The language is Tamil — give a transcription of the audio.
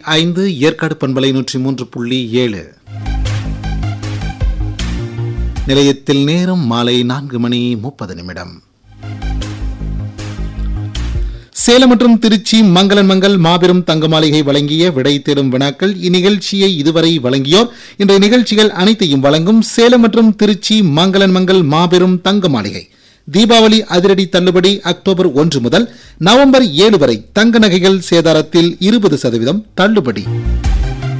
ஐந்து ஏற்காடு பண்பலை நூற்றி மூன்று புள்ளி ஏழு நிலையத்தில் நேரம் மாலை நான்கு மணி முப்பது நிமிடம் சேலம் மற்றும் திருச்சி மங்களன் மங்கள் மாபெரும் தங்க மாளிகை வழங்கிய விடை தேடும் வினாக்கள் இந்நிகழ்ச்சியை இதுவரை வழங்கியோர் இன்றைய நிகழ்ச்சிகள் அனைத்தையும் வழங்கும் சேலம் மற்றும் திருச்சி மங்களன் மங்கள் மாபெரும் தங்க மாளிகை தீபாவளி அதிரடி தள்ளுபடி அக்டோபர் ஒன்று முதல் நவம்பர் ஏழு வரை தங்க நகைகள் சேதாரத்தில் இருபது சதவீதம் தள்ளுபடி